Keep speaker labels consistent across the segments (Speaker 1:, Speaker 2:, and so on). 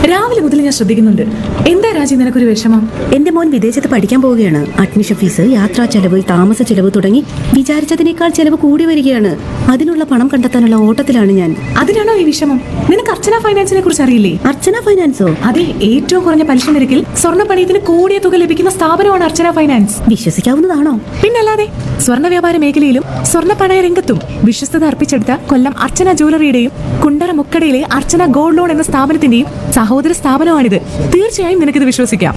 Speaker 1: രാവിലെ മുതൽ ഞാൻ ശ്രദ്ധിക്കുന്നുണ്ട് എന്താ രാജി നിനക്കൊരു വിഷമം
Speaker 2: എന്റെ മോൻ വിദേശത്ത് പഠിക്കാൻ പോവുകയാണ് അഡ്മിഷൻ ഫീസ് യാത്രാ ചെലവ് താമസ ചെലവ് തുടങ്ങി വിചാരിച്ചതിനേക്കാൾ ചെലവ് കൂടി വരികയാണ് അതിനുള്ള പണം കണ്ടെത്താനുള്ള ഓട്ടത്തിലാണ് ഞാൻ
Speaker 1: അതിനാണോ ഈ വിഷമം നിനക്ക് അർച്ചന ഫൈനാൻസിനെ കുറിച്ച് അറിയില്ലേ
Speaker 2: അർച്ചന ഫൈനാൻസോ
Speaker 1: അതെ ഏറ്റവും കുറഞ്ഞ പലിശ നിരക്കിൽ സ്വർണ്ണ പണയത്തിന് കൂടിയ തുക ലഭിക്കുന്ന സ്ഥാപനമാണ് അർച്ചന ഫൈനാൻസ്
Speaker 2: വിശ്വസിക്കാവുന്നതാണോ
Speaker 1: പിന്നല്ലാതെ സ്വർണ്ണ വ്യാപാര മേഖലയിലും സ്വർണ്ണ പണയ രംഗത്തും വിശ്വസ്തത അർപ്പിച്ചെടുത്ത കൊല്ലം അർച്ചന ജ്വല്ലറിയുടെയും കുണ്ടറ മുക്കടയിലെ അർച്ചന ഗോൾഡ് ലോൺ എന്ന സ്ഥാപനത്തിന്റെയും സഹോദര സ്ഥാപനമാണിത് തീർച്ചയായും നിനക്കിത് വിശ്വസിക്കാം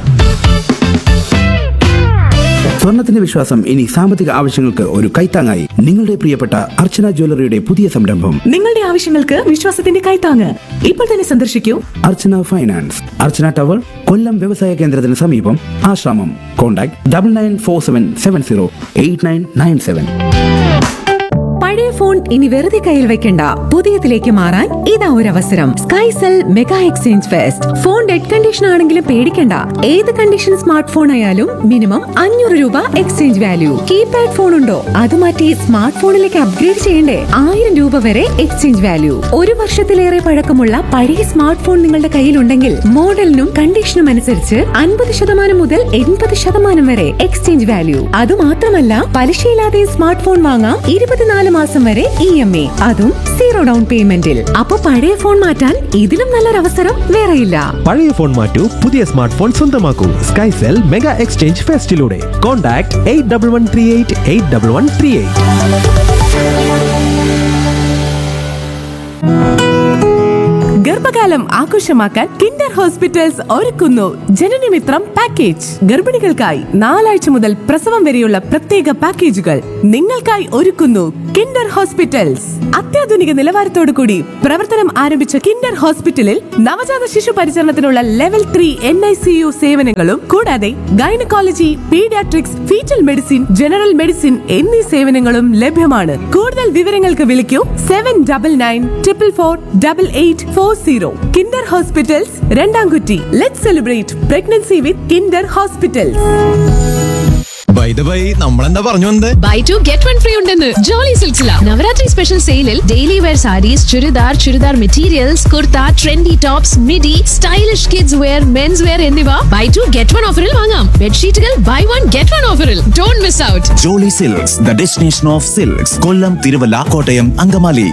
Speaker 3: സ്വർണത്തിന്റെ വിശ്വാസം ഇനി സാമ്പത്തിക ആവശ്യങ്ങൾക്ക് ഒരു കൈത്താങ്ങായി നിങ്ങളുടെ പ്രിയപ്പെട്ട അർച്ചന ജ്വല്ലറിയുടെ പുതിയ സംരംഭം
Speaker 1: നിങ്ങളുടെ ആവശ്യങ്ങൾക്ക് വിശ്വാസത്തിന്റെ കൈത്താങ്ങ് ഇപ്പോൾ തന്നെ സന്ദർശിക്കൂ
Speaker 3: അർച്ചന ഫൈനാൻസ് അർച്ചന ടവർ കൊല്ലം വ്യവസായ കേന്ദ്രത്തിന് സമീപം Ashramam contact double nine four seven seven zero eight nine nine seven
Speaker 4: പഴയ ഫോൺ ഇനി വെറുതെ കയ്യിൽ വെക്കണ്ട പുതിയതിലേക്ക് മാറാൻ ഇതാ ഒരു അവസരം Skycell mega exchange fest phone dead condition ആണെങ്കിലും പേടിക്കണ്ട ഏത് കണ്ടീഷൻ സ്മാർട്ട് ഫോൺ ആയാലും മിനിമം അഞ്ഞൂറ് രൂപ എക്സ്ചേഞ്ച് വാല്യൂ കീപാഡ് ഫോൺ ഉണ്ടോ അത് മാറ്റി സ്മാർട്ട് ഫോണിലേക്ക് അപ്ഗ്രേഡ് ചെയ്യണ്ടേ ആയിരം രൂപ വരെ എക്സ്ചേഞ്ച് വാല്യൂ ഒരു വർഷത്തിലേറെ പഴക്കമുള്ള പഴയ സ്മാർട്ട് ഫോൺ നിങ്ങളുടെ കയ്യിലുണ്ടെങ്കിൽ മോഡലിനും കണ്ടീഷനും അനുസരിച്ച് അൻപത് ശതമാനം മുതൽ എൺപത് ശതമാനം വരെ എക്സ്ചേഞ്ച് വാല്യൂ അത് മാത്രമല്ല പലിശയില്ലാതെ സ്മാർട്ട് ഫോൺ വാങ്ങാം ഇരുപത്തിനാല് മാസം വരെ ഇ എം എ അതും സീറോ ഡൗൺ പേയ്മെന്റിൽ അപ്പൊ പഴയ ഫോൺ മാറ്റാൻ ഇതിലും നല്ലൊരു അവസരം വേറെയില്ല
Speaker 5: പഴയ ഫോൺ മാറ്റൂ പുതിയ സ്മാർട്ട് ഫോൺ സ്വന്തമാക്കൂ സ്കൈസെൽ മെഗാ എക്സ്ചേഞ്ച് ഫെസ്റ്റിലൂടെ contact eight double one three eight eight double one three eight
Speaker 1: ഗർഭകാലം ആഘോഷമാക്കാൻ കിൻഡർ ഹോസ്പിറ്റൽസ് ഒരുക്കുന്നു ജനനമിത്രം പാക്കേജ് ഗർഭിണികൾക്കായി നാലാഴ്ച മുതൽ പ്രസവം വരെയുള്ള പ്രത്യേക പാക്കേജുകൾ നിങ്ങൾക്കായി ഒരുക്കുന്നു കിൻഡർ ഹോസ്പിറ്റൽസ് അത്യാധുനിക നിലവാരത്തോടു കൂടി പ്രവർത്തനം ആരംഭിച്ച കിൻഡർ ഹോസ്പിറ്റലിൽ നവജാത ശിശു പരിചരണത്തിനുള്ള level three N I C U സേവനങ്ങളും കൂടാതെ gynaecology paediatrics foetal medicine general medicine എന്നീ സേവനങ്ങളും ലഭ്യമാണ് കൂടുതൽ വിവരങ്ങൾക്ക് വിളിക്കൂ seven double nine triple four double eight four zero Kinder hospitals Randamkutty let celebrate pregnancy with Kinder hospitals
Speaker 6: by the by നമ്മളെന്താ പറഞ്ഞു വന്നത്
Speaker 7: buy two get one free ഉണ്ടെന്ന് ജോളി സിൽസില നവരാത്രി സ്പെഷ്യൽ സെയിലിൽ daily wear saris churidar churidar materials kurta trendy tops midi stylish kids wear men's wear എന്നിവ buy two get one ഓഫറിൽ വാങ്ങാം ബെഡ്ഷീറ്റുകൾ buy one get one ഓഫറിൽ don't miss out
Speaker 8: Jolly silks the destination of silks Kollam Thiruvalla Kottayam Angamaly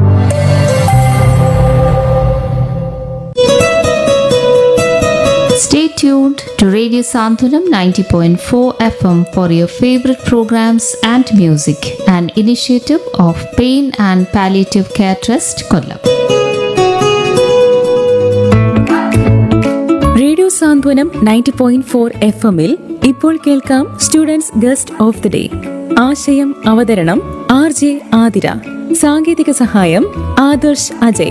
Speaker 9: Stay tuned to Radio Santhanam 90.4 FM for your favorite programs and music, an initiative of Pain and Palliative Care Trust, Kollam.
Speaker 4: Radio Santhwanam ninety point four F എമ്മിൽ ഇപ്പോൾ കേൾക്കാം students guest of the day ആശയം അവതരണം R J Athira സാങ്കേതിക സഹായം ആദർശ് അജയ്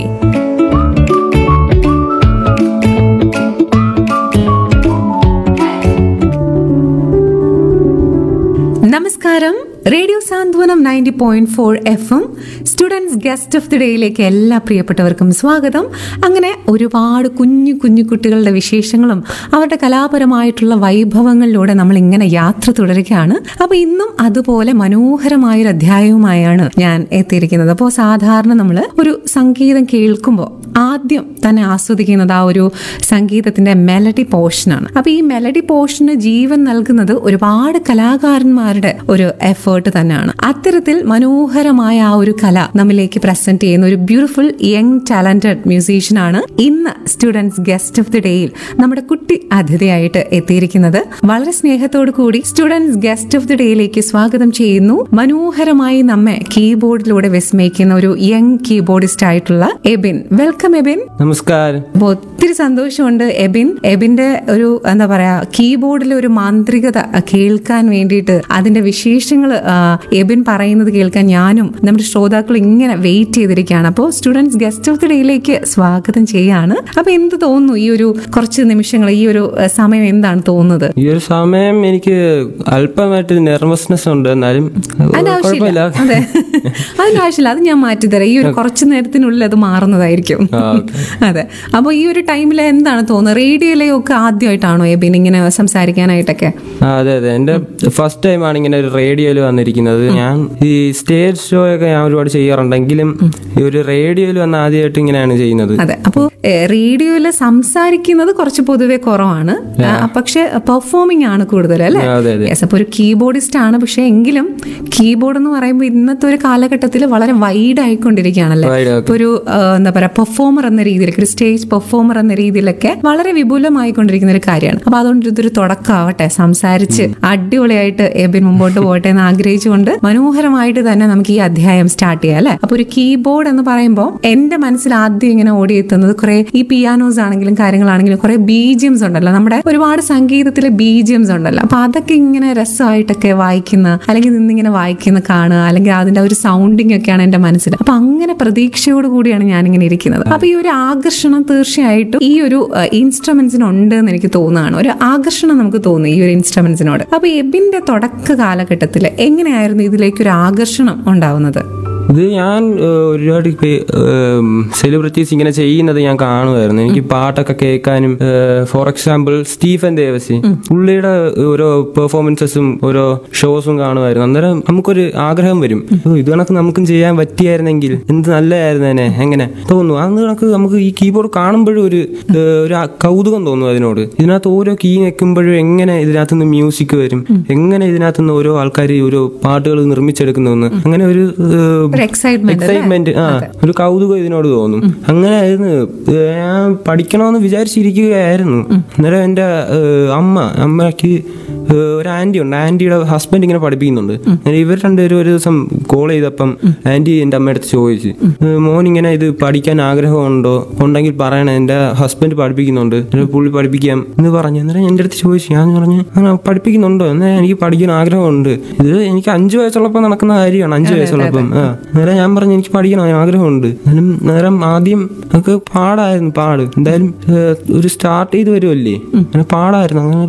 Speaker 4: നമസ്കാരം radio Santhwanam ninety point four F M students guest of the ഡേയിലേക്ക് എല്ലാ പ്രിയപ്പെട്ടവർക്കും സ്വാഗതം അങ്ങനെ ഒരുപാട് കുഞ്ഞു കുഞ്ഞു കുട്ടികളുടെ വിശേഷങ്ങളും അവരുടെ കലാപരമായിട്ടുള്ള വൈഭവങ്ങളിലൂടെ നമ്മൾ ഇങ്ങനെ യാത്ര തുടരുകയാണ് അപ്പൊ ഇന്നും അതുപോലെ മനോഹരമായൊരു അധ്യായവുമായാണ് ഞാൻ എത്തിയിരിക്കുന്നത് അപ്പോൾ സാധാരണ നമ്മൾ ഒരു സംഗീതം കേൾക്കുമ്പോൾ ആദ്യം തന്നെ ആസ്വദിക്കുന്നത് ആ ഒരു സംഗീതത്തിന്റെ മെലഡി പോർഷനാണ് അപ്പൊ ഈ മെലഡി പോർഷന് ജീവൻ നൽകുന്നത് ഒരുപാട് കലാകാരന്മാരുടെ ഒരു എഫേർട്ട് തന്നെയാണ് അത്തരത്തിൽ മനോഹരമായ ആ ഒരു കല നമ്മിലേക്ക് പ്രസന്റ് ചെയ്യുന്ന ഒരു ബ്യൂട്ടിഫുൾ യങ് ടാലന്റഡ് മ്യൂസീഷ്യൻ ആണ് ഇന്ന് സ്റ്റുഡൻസ് ഗസ്റ്റ് ഓഫ് ദി ഡേയിൽ നമ്മുടെ കുട്ടി അതിഥിയായിട്ട് എത്തിയിരിക്കുന്നത് വളരെ സ്നേഹത്തോടു കൂടി സ്റ്റുഡൻസ് ഗസ്റ്റ് ഓഫ് ദി ഡേയിലേക്ക് സ്വാഗതം ചെയ്യുന്നു മനോഹരമായി നമ്മെ കീബോർഡിലൂടെ വിസ്മയിക്കുന്ന ഒരു യങ് കീബോർഡിസ്റ്റ് ആയിട്ടുള്ള എബിൻ വെൽക്കം എബിൻ
Speaker 10: നമസ്കാരം
Speaker 4: അപ്പൊ ഒത്തിരി സന്തോഷമുണ്ട് എബിൻ എബിന്റെ ഒരു എന്താ പറയാ കീബോർഡിലെ ഒരു മാന്ത്രികത കേൾക്കാൻ വേണ്ടിയിട്ട് അതിന്റെ വിശേഷങ്ങൾ എബിൻ പറയുന്നത് കേൾക്കാൻ ഞാനും നമ്മുടെ ശ്രോതാക്കളും ഇങ്ങനെ വെയിറ്റ് ചെയ്തിരിക്കുകയാണ് അപ്പോൾ സ്റ്റുഡൻസ് ഗസ്റ്റ് ഓഫ് ദി ഡേയിലേക്ക് സ്വാഗതം ചെയ്യാണ് അപ്പൊ എന്ത് തോന്നുന്നു ഈ ഒരു കുറച്ച് നിമിഷങ്ങൾ ഈ ഒരു ആ, സമയം എന്താണ് തോന്നുന്നത്
Speaker 10: ഈ ഒരു സമയം എനിക്ക് അല്പമായിട്ട് നെർവസ്നെസ് ഉണ്ട് എന്നാലും
Speaker 4: അതിന്റെ ആവശ്യമില്ല
Speaker 10: കുഴപ്പമില്ല
Speaker 4: അതെ അതിന്റെ ആവശ്യമില്ല അത് ഞാൻ മാറ്റിത്തരാം ഈ ഒരു കുറച്ച് നേരത്തിനുള്ളിൽ അത് മാറുന്നതായിരിക്കും അതെ അപ്പോൾ ഈ ഒരു ടൈമിൽ എന്താണ് തോന്നുന്നത് റേഡിയോയിലൊക്കെ ആദ്യമായിട്ടാണോ എബിൻ ഇങ്ങനെ സംസാരിക്കാനായിട്ടൊക്കെ
Speaker 10: ആ, അതെ അതെ എന്റെ ഫസ്റ്റ് ടൈമാണ് ഇങ്ങനെ ഒരു റേഡിയോയിൽ വന്നിരിക്കുന്നത് ഞാൻ ഈ സ്റ്റേജ് ഷോ ഒക്കെ ഞാൻ ഒരുപാട് ചെയ്യാറുണ്ടെങ്കിലും ഈ ഒരു റേഡിയോയിൽ വന്ന് ആദ്യമായിട്ട് ഇങ്ങനെയാണ് ചെയ്യുന്നത്
Speaker 4: അതെ അപ്പോൾ റേഡിയോയിൽ സംസാരിക്കുന്നത് കുറച്ച് പൊതുവെ കുറവാണ് ആ, പക്ഷെ പെർഫോമിംഗ് ആണ് കൂടുതൽ അല്ലേ
Speaker 10: ആ, അതെ, അതെ.
Speaker 4: യെസ് അപ്പോൾ ഒരു കീബോർഡിസ്റ്റ് ആണ് പക്ഷെ എങ്കിലും കീബോർഡ് എന്ന് പറയുമ്പോൾ ഇന്നത്തെ ഒരു കാലഘട്ടത്തിൽ വളരെ വൈഡ് ആയിക്കൊണ്ടിരിക്കുകയാണല്ലേ
Speaker 10: Wide ആക്കി.
Speaker 4: ഇപ്പൊ ഒരു ആ, എന്താ പറയാ പെർഫോമർ എന്ന രീതിയിലൊക്കെ ഒരു സ്റ്റേജ് പെർഫോമർ എന്ന രീതിയിലൊക്കെ വളരെ വിപുലമായിക്കൊണ്ടിരിക്കുന്ന ഒരു കാര്യമാണ് അപ്പൊ അതുകൊണ്ട് ഇതൊരു തുടക്കമാവട്ടെ സംസാരിച്ച് അടിപൊളിയായിട്ട് എബിൻ മുമ്പോട്ട് പോകട്ടെ എന്ന് ആഗ്രഹിച്ചുകൊണ്ട് മനോഹരമായിട്ട് തന്നെ നമുക്ക് ഈ അധ്യായം സ്റ്റാർട്ട് ചെയ്യാം അല്ലെ അപ്പൊ ഒരു കീബോർഡ് എന്ന് പറയുമ്പോൾ എന്റെ മനസ്സിൽ ആദ്യം ഇങ്ങനെ ഓടിയെത്തുന്നത് കുറെ ഈ പിയാനോസ് ആണെങ്കിലും കാര്യങ്ങളാണെങ്കിലും കുറെ ബീജിയംസ് ഉണ്ടല്ലോ നമ്മുടെ ഒരുപാട് സംഗീതത്തിലെ ബീജിയംസ് ഉണ്ടല്ലോ അപ്പൊ അതൊക്കെ ഇങ്ങനെ രസമായിട്ടൊക്കെ വായിക്കുന്ന അല്ലെങ്കിൽ നിന്നിങ്ങനെ വായിക്കുന്ന കാണുക അല്ലെങ്കിൽ അതിന്റെ ആ ഒരു സൗണ്ടിങ് ഒക്കെയാണ് എന്റെ മനസ്സിൽ അപ്പൊ അങ്ങനെ പ്രതീക്ഷയോട് കൂടിയാണ് ഞാനിങ്ങനെ ഇരിക്കുന്നത് അപ്പൊ ഈ ഒരു ആകർഷണം തീർച്ചയായിട്ടും ഈ ഒരു ഇൻസ്ട്രുമെന്റ്സിന് ഉണ്ട് എന്ന് എനിക്ക് തോന്നുകയാണ് ഒരു ആകർഷണം നമുക്ക് തോന്നുന്നു ഈ ഒരു ഇൻസ്ട്രുമെന്റ്സിനോട് അപ്പൊ എബിന്റെ തുടക്ക കാലഘട്ടത്തിൽ എങ്ങനെയായിരുന്നു ഇതിലേക്ക് ഒരു ആകർഷണം ഉണ്ടാവുന്നത്
Speaker 10: ഇത് ഞാൻ ഏഹ്, ഒരുപാട് സെലിബ്രിറ്റീസ് ഇങ്ങനെ ചെയ്യുന്നത് ഞാൻ കാണുമായിരുന്നു എനിക്ക് പാട്ടൊക്കെ കേൾക്കാനും ഫോർ എക്സാമ്പിൾ സ്റ്റീഫൻ ദേവസി പുള്ളിയുടെ ഓരോ പെർഫോമൻസസും ഓരോ ഷോസും കാണുമായിരുന്നു അന്നേരം നമുക്കൊരു ആഗ്രഹം വരും ഓ, ഇത് കണക്ക് നമുക്കും ചെയ്യാൻ പറ്റിയായിരുന്നെങ്കിൽ എന്ത് നല്ലതായിരുന്നേനെ എങ്ങനെ തോന്നുന്നു അന്ന് കണക്ക് നമുക്ക് ഈ കീബോർഡ് കാണുമ്പോഴും ഒരു ഏഹ്, ഒരു ആ കൗതുകം തോന്നും അതിനോട് ഇതിനകത്ത് ഓരോ കീ വെക്കുമ്പോഴും എങ്ങനെ ഇതിനകത്ത് നിന്ന് മ്യൂസിക് വരും എങ്ങനെ ഇതിനകത്ത് നിന്ന് ഓരോ ആൾക്കാർ ഓരോ പാട്ടുകൾ നിർമ്മിച്ചെടുക്കുന്നു അങ്ങനെ ഒരു ഏഹ്,
Speaker 4: ഒരു എക്സൈറ്റ്മെന്റ്
Speaker 10: എക്സൈറ്റ്മെന്റ് ആ ഒരു കൗതുകം ഇതിനോട് തോന്നും അങ്ങനെ ആയിരുന്നു ഏ, ഞാൻ പഠിക്കണമെന്ന് വിചാരിച്ചിരിക്കുകയായിരുന്നു അന്നേരം എൻ്റെ ഏ, അമ്മ അമ്മയ്ക്ക് ഏ, ഒരു ആന്റി ഉണ്ട് ആന്റിയുടെ ഹസ്ബൻഡ് ഇങ്ങനെ പഠിപ്പിക്കുന്നുണ്ട് അങ്ങനെ ഇവർ രണ്ടുപേരും ഒരു ദിവസം കോൾ ചെയ്തപ്പം ആന്റി എൻ്റെ അമ്മയടുത്ത് ചോദിച്ചു "ഏ, മോൻ ഇങ്ങനെ ഇത് പഠിക്കാൻ ആഗ്രഹമുണ്ടോ ഉണ്ടെങ്കിൽ പറയണേ എൻ്റെ ഹസ്ബൻഡ് പഠിപ്പിക്കുന്നുണ്ട് എന്നിട്ട് പുള്ളി പഠിപ്പിക്കാം എന്ന് പറഞ്ഞു അന്നേരം എൻ്റെ അടുത്ത് ചോദിച്ചു ഞാൻ പറഞ്ഞു "ആ, പഠിപ്പിക്കുന്നുണ്ടോ എന്നാൽ എനിക്ക് പഠിക്കാൻ ആഗ്രഹമുണ്ട് ഇത് എനിക്ക് അഞ്ചു വയസ്സുള്ളപ്പോൾ നടക്കുന്ന കാര്യമാണ് അഞ്ചു വയസ്സുള്ളപ്പം ആ നേരം ഞാൻ പറഞ്ഞു എനിക്ക് പഠിക്കണം ആഗ്രഹമുണ്ട് എന്നാലും നേരം ആദ്യം ഒക്കെ പാടായിരുന്നു പാട് എന്തായാലും ഏഹ്, ഒരു സ്റ്റാർട്ട് ചെയ്ത് വരുമല്ലേ അങ്ങനെ പാടായിരുന്നു അങ്ങനെ